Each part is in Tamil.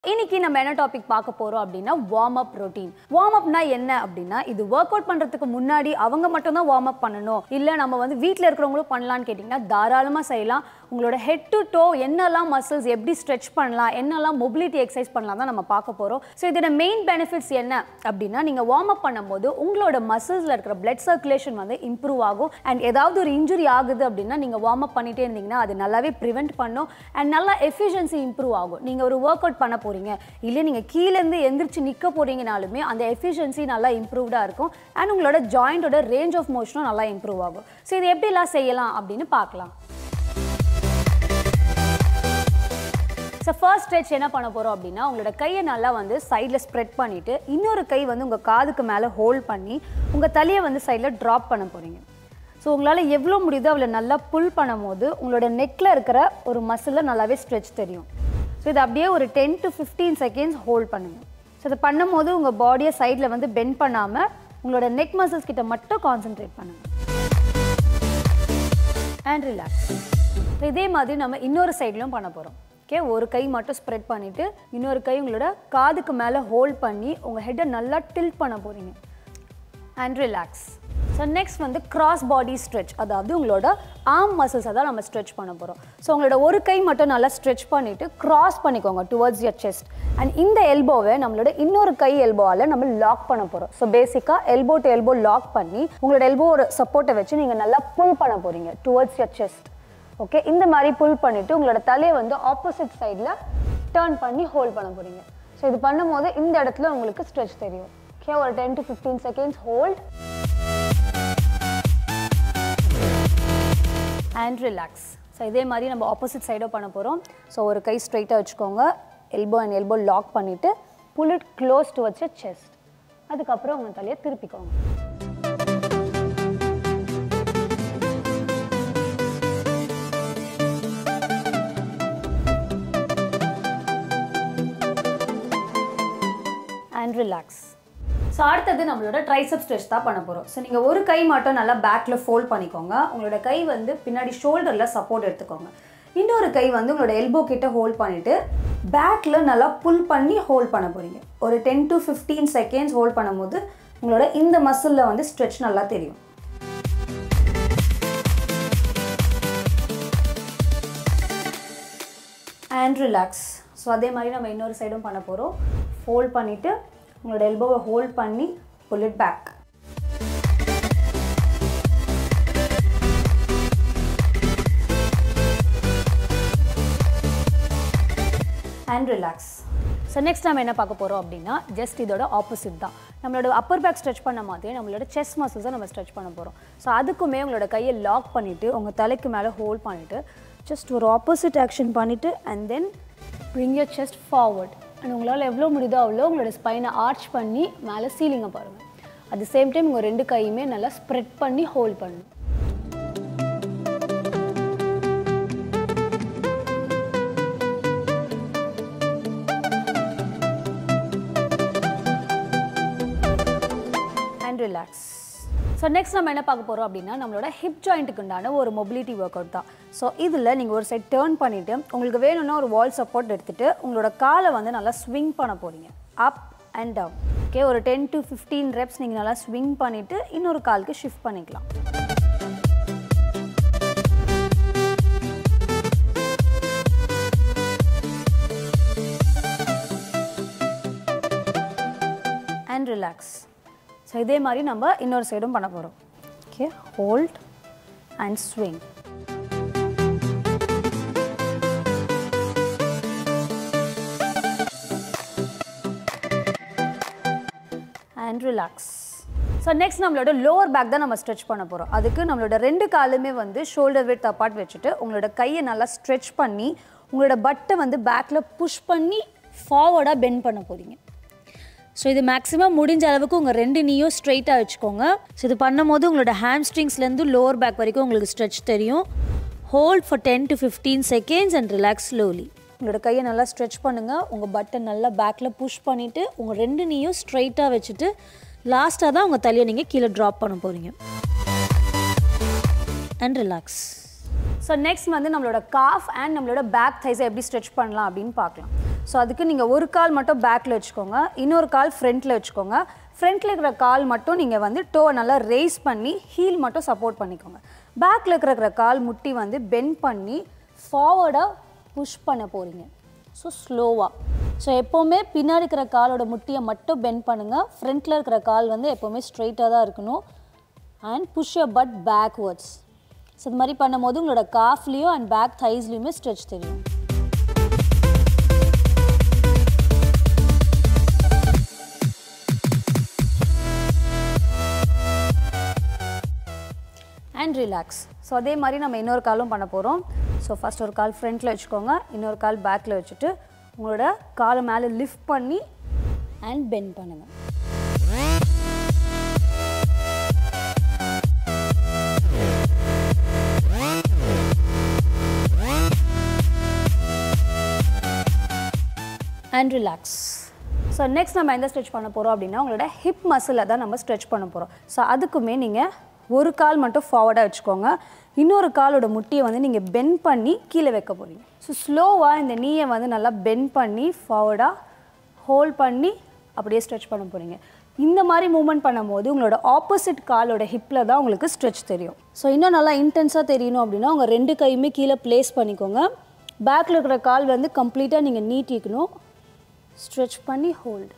இன்னைக்கு நம்ம என்ன டாபிக் பார்க்க போறோம் அப்படின்னா வார்ம் அப் ரொட்டீன் வார்ம் அப்னா என்ன அப்படின்னா இது ஒர்க் அவுட் பண்றதுக்கு முன்னாடி அவங்க மட்டும் தான் வார்ம் அப் பண்ணணும் இல்ல நம்ம வந்து வீட்டில் இருக்கிறவங்களும் பண்ணலாம்னு கேட்டிங்கன்னா தாராளமாக செய்யலாம் உங்களோட ஹெட் டு டோ என்னெல்லாம் மசில்ஸ் எப்படி ஸ்ட்ரெச் பண்ணலாம் என்னெல்லாம் மொபிலிட்டி எக்ஸசைஸ் பண்ணலாம் தான் நம்ம பார்க்க போறோம் ஸோ இதோட மெயின் பெனிஃபிட்ஸ் என்ன அப்படின்னா நீங்க வார்ம் அப் பண்ணும்போது உங்களோட மசில்ஸ்ல இருக்கிற பிளட் சர்க்குலேஷன் வந்து இம்ப்ரூவ் ஆகும் அண்ட் ஏதாவது ஒரு இன்ஜுரி ஆகுது அப்படின்னா நீங்க வார்ம் அப் பண்ணிட்டே இருந்தீங்கன்னா அது நல்லாவே ப்ரிவென்ட் பண்ணும் அண்ட் நல்லா எஃபிஷியன்சி இம்ப்ரூவ் ஆகும் நீங்க ஒரு ஒர்க் அவுட் பண்ண போறீங்க இல்லை நீங்க கீழேருந்து எந்திரிச்சு நிக்க போறீங்கனாலுமே அந்த எஃபிஷியன்சி நல்லா இம்ப்ரூவ்டா இருக்கும் அண்ட் உங்களோட ஜாயிண்டோட ரேஞ்ச் ஆஃப் மோஷனும் நல்லா இம்ப்ரூவ் ஆகும் ஸோ இது எப்படிலாம் செய்யலாம் அப்படின்னு பார்க்கலாம் ஸோ ஃபர்ஸ்ட் ஸ்ட்ரெச் என்ன பண்ண போகிறோம் அப்படின்னா உங்களோட கையை நல்லா வந்து சைடில் ஸ்ப்ரெட் பண்ணிவிட்டு இன்னொரு கை வந்து உங்கள் காதுக்கு மேலே ஹோல்ட் பண்ணி உங்கள் தலையை வந்து சைடில் ட்ராப் பண்ண போகிறீங்க ஸோ உங்களால் எவ்வளோ முடியுதோ அவ்வளோ நல்லா புல் பண்ணும்போது உங்களோட நெக்கில் இருக்கிற ஒரு மசிலில் நல்லாவே ஸ்ட்ரெச் தெரியும் ஸோ இது அப்படியே ஒரு ten to fifteen seconds hold பண்ணுங்கள் ஸோ இதை பண்ணும்போது உங்கள் பாடியை சைடில் வந்து பெண்ட் பண்ணாமல் உங்களோட நெக் மசில்ஸ் கிட்ட மட்டும் கான்சென்ட்ரேட் பண்ணுங்கள் அண்ட் ரிலாக்ஸ் இதே மாதிரி நம்ம இன்னொரு சைட்லையும் பண்ண போகிறோம் ஓகே ஒரு கை மட்டும் ஸ்ப்ரெட் பண்ணிவிட்டு இன்னொரு கை உங்களோட காதுக்கு மேலே ஹோல்ட் பண்ணி உங்கள் ஹெட்டை நல்லா டில்ட் பண்ண போகிறீங்க அண்ட் ரிலாக்ஸ் ஸோ நெக்ஸ்ட் வந்து கிராஸ் பாடி ஸ்ட்ரெச் அதாவது உங்களோட ஆர்ம் மசில்ஸை தான் நம்ம ஸ்ட்ரெச் பண்ண போகிறோம் ஸோ உங்களோட ஒரு கை மட்டும் நல்லா ஸ்ட்ரெச் பண்ணிவிட்டு கிராஸ் பண்ணிக்கோங்க டுவர்ட்ஸ் யர் செஸ்ட் அண்ட் இந்த எல்போவை நம்மளோட இன்னொரு கை எல்போவால் நம்ம லாக் பண்ண போகிறோம் ஸோ பேசிக்காக எல்போ டு எல்போ லாக் பண்ணி உங்களோட எல்போ ஒரு சப்போர்ட்டை வச்சு நீங்கள் நல்லா புல் பண்ண போகிறீங்க டுவர்ட்ஸ் யர் செஸ்ட் ஓகே இந்த மாதிரி புல் பண்ணிவிட்டு உங்களோட தலையை வந்து ஆப்போசிட் சைடில் டேர்ன் பண்ணி ஹோல்ட் பண்ண போகிறீங்க ஸோ இது பண்ணும்போது இந்த இடத்துல உங்களுக்கு ஸ்ட்ரெச் தெரியும் ஓகே ஒரு ten to fifteen seconds hold and relax so இதே மாதிரி நம்ம ஆப்போசிட் சைடும் பண்ண போகிறோம் ஸோ ஒரு கை ஸ்ட்ரைட்டாக வச்சுக்கோங்க எல்போ அண்ட் எல்போ லாக் பண்ணிவிட்டு புல் இட் க்ளோஸ் டு வச்ச செஸ்ட் அதுக்கப்புறம் உங்கள் தலையை திருப்பிக்கோங்க அண்ட் ரிலாக்ஸ் ஸோ அடுத்தது நம்மளோட ட்ரைசப் ஸ்ட்ரெச் தான் பண்ண போகிறோம் ஸோ நீங்கள் ஒரு கை மட்டும் நல்லா பேக்கில் ஃபோல்ட் பண்ணிக்கோங்க உங்களோட கை வந்து பின்னாடி ஷோல்டரில் சப்போர்ட் எடுத்துக்கோங்க இன்னொரு கை வந்து உங்களோட எல்போ கிட்ட ஹோல்ட் பண்ணிவிட்டு பேக்கில் நல்லா புல் பண்ணி ஹோல்ட் பண்ண போகிறீங்க ஒரு ten to fifteen seconds hold பண்ணும்போது உங்களோட இந்த மசிலில் வந்து ஸ்ட்ரெச் நல்லா தெரியும் அண்ட் ரிலாக்ஸ் ஸோ அதே மாதிரி நம்ம இன்னொரு சைடும் பண்ண போகிறோம் ஃபோல்ட் பண்ணிவிட்டு உங்களோட எல்போவை ஹோல்ட் பண்ணி pull it back and relax so next நம்ம என்ன பார்க்க போகிறோம் அப்படின்னா ஜஸ்ட் இதோட ஆப்போசிட் தான் நம்மளோட அப்பர் பேக் ஸ்ட்ரெச் பண்ண மாதிரி நம்மளோட செஸ்ட் மசில்ஸை நம்ம ஸ்ட்ரெச் பண்ண போகிறோம் ஸோ அதுக்குமே உங்களோட கையை லாக் பண்ணிவிட்டு உங்கள் தலைக்கு மேலே ஹோல்ட் பண்ணிவிட்டு ஜஸ்ட் ஒரு ஆப்போசிட் ஆக்ஷன் பண்ணிவிட்டு and then bring your chest forward and உங்களால் எவ்வளோ முடியுதோ அவ்வளோ உங்களோட ஸ்பைனை ஆர்ச் பண்ணி மேலே சீலிங்கை பாருங்கள் அட் த சேம் டைம் உங்கள் ரெண்டு கையுமே நல்லா ஸ்ப்ரெட் பண்ணி ஹோல்ட் பண்ணணும் அண்ட் ரிலாக்ஸ் ஸோ நெக்ஸ்ட் நம்ம என்ன பார்க்க போகிறோம் அப்படின்னா நம்மளோட ஹிப் ஜாயிண்ட்டுக்கு உண்டான ஒரு மொபிலிட்டி ஒர்க் அவுட் தான் ஸோ இதில் நீங்கள் ஒரு சைட் டேர்ன் பண்ணிவிட்டு உங்களுக்கு வேணும்னா ஒரு வால் சப்போர்ட் எடுத்துகிட்டு உங்களோட காலை வந்து நல்லா ஸ்விங் பண்ண போகிறீங்க அப் அண்ட் டவுன் ஓகே ஒரு டென் டு ஃபிஃப்டீன் ரெப்ஸ் நீங்கள் நல்லா ஸ்விங் பண்ணிவிட்டு இன்னொரு காலுக்கு ஷிஃப்ட் பண்ணிக்கலாம் அண்ட் ரிலாக்ஸ் ஸோ இதே மாதிரி நம்ம இன்னொரு சைடும் பண்ண போகிறோம் okay hold and swing and relax so next நம்மளோட லோவர் பேக் தான் நம்ம ஸ்ட்ரெச் பண்ண போகிறோம் அதுக்கு நம்மளோட ரெண்டு காலுமே வந்து ஷோல்டர் வெட் அப்பார்ட் வச்சுட்டு உங்களோட கையை நல்லா ஸ்ட்ரெச் பண்ணி உங்களோட பட்டை வந்து பேக்கில் புஷ் பண்ணி ஃபார்வர்டாக பெண்ட் பண்ண போகிறீங்க ஸோ இது மேக்ஸிமம் முடிஞ்ச அளவுக்கு உங்கள் ரெண்டு நீயும் ஸ்ட்ரைட்டாக வச்சுக்கோங்க ஸோ இது பண்ணும்போது உங்களோட ஹேம்ஸ்ட்ரிங்ஸ்லேருந்து லோவர் பேக் வரைக்கும் உங்களுக்கு ஸ்ட்ரெச் தெரியும் hold for ten to fifteen seconds and relax slowly உங்களோட கையை நல்லா ஸ்ட்ரெச் பண்ணுங்கள் உங்கள் பட்டை நல்லா பேக்கில் புஷ் பண்ணிவிட்டு உங்கள் ரெண்டு நீயும் ஸ்ட்ரைட்டாக வச்சுட்டு லாஸ்ட்டாக தான் உங்கள் தலையை நீங்கள் கீழே ட்ராப் பண்ண போகிறீங்க அண்ட் ரிலாக்ஸ் ஸோ நெக்ஸ்ட் வந்து நம்மளோட காஃப் அண்ட் நம்மளோட பேக் தைஸை எப்படி ஸ்ட்ரெச் பண்ணலாம் அப்படின்னு பார்க்கலாம் ஸோ அதுக்கு நீங்கள் ஒரு கால் மட்டும் பேக்கில் வச்சுக்கோங்க இன்னொரு கால் ஃப்ரண்ட்டில் வச்சுக்கோங்க ஃப்ரண்ட்டில் இருக்கிற கால் மட்டும் நீங்கள் வந்து டோவை நல்லா ரேஸ் பண்ணி ஹீல் மட்டும் சப்போர்ட் பண்ணிக்கோங்க பேக்கில் இருக்கிற கால் முட்டி வந்து பெண்ட் பண்ணி ஃபார்வர்டாக புஷ் பண்ண போகிறீங்க ஸோ ஸ்லோவாக ஸோ எப்போவுமே பின்னாடி இருக்கிற காலோட முட்டியை மட்டும் பெண்ட் பண்ணுங்கள் ஃப்ரண்ட்டில் இருக்கிற கால் வந்து எப்போவுமே ஸ்ட்ரைட்டாக தான் இருக்கணும் and push uh butt backwards so இது மாதிரி பண்ணும்போது உங்களோட காஃப்லேயும் அண்ட் பேக் தைஸ்லேயுமே ஸ்ட்ரெச் தெரியும் அண்ட் ரிலாக்ஸ் ஸோ அதே மாதிரி நம்ம இன்னொரு காலும் பண்ண போகிறோம் ஸோ ஃபஸ்ட் ஒரு கால் ஃப்ரண்ட்டில் வச்சுக்கோங்க இன்னொரு கால் பேக்கில் வச்சுட்டு உங்களோட காலை மேலே லிஃப்ட் பண்ணி அண்ட் பெண்ட் பண்ணுங்கள் அண்ட் ரிலாக்ஸ் ஸோ நெக்ஸ்ட் நம்ம எந்த ஸ்ட்ரெச் பண்ண போகிறோம் அப்படின்னா உங்களோட ஹிப் மசிலை தான் நம்ம ஸ்ட்ரெச் பண்ண போகிறோம் ஸோ அதுக்குமே நீங்கள் ஒரு கால் மட்டும் ஃபார்வர்டாக வச்சுக்கோங்க இன்னொரு காலோட முட்டியை வந்து நீங்கள் பெண்ட் பண்ணி கீழே வைக்க போகிறீங்க ஸோ ஸ்லோவாக இந்த நீயை வந்து நல்லா பெண்ட் பண்ணி ஃபார்வர்டாக ஹோல்ட் பண்ணி அப்படியே ஸ்ட்ரெச் பண்ண போகிறீங்க இந்த மாதிரி மூவ்மெண்ட் பண்ணும்போது உங்களோட ஆப்போசிட் காலோட ஹிப்பில் தான் உங்களுக்கு ஸ்ட்ரெச் தெரியும் ஸோ இன்னும் நல்லா இன்டென்ஸாக தெரியணும் அப்படின்னா உங்கள் ரெண்டு கையுமே கீழே ப்ளேஸ் பண்ணிக்கோங்க பேக்கில் இருக்கிற கால் வந்து கம்ப்ளீட்டாக நீங்கள் நீட்டிக்கணும் ஸ்ட்ரெச் பண்ணி ஹோல்டு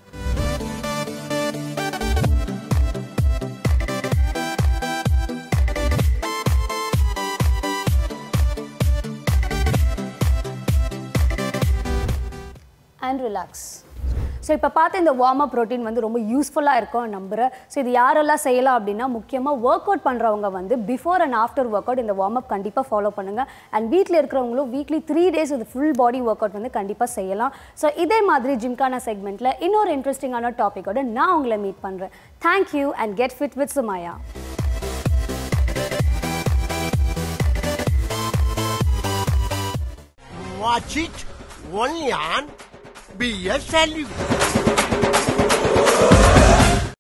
அண்ட் ரிலாக்ஸ் ஸோ இப்போ பார்த்த இந்த வார்ம் அப் ரொட்டீன் வந்து ரொம்ப யூஸ்ஃபுல்லாக இருக்கும் நம்புகிறேன் ஸோ இது யாரெல்லாம் செய்யலாம் அப்படின்னா முக்கியமாக ஒர்க் அவுட் பண்ணுறவங்க வந்து before and after workout இந்த வார்ம் அப் கண்டிப்பாக ஃபாலோ பண்ணுங்கள் அண்ட் வீட்டில் இருக்கிறவங்களும் வீக்லி த்ரீ டேஸ் இது ஃபுல் பாடி ஒர்க் அவுட் வந்து கண்டிப்பாக செய்யலாம் ஸோ இதே மாதிரி ஜிம்கானா செக்மெண்ட்டில் இன்னொரு இன்ட்ரெஸ்டிங்கான டாப்பிக்கோட நான் உங்களை மீட் பண்ணுறேன் thank you and get fit with Sumaya Watch it only on BSLU.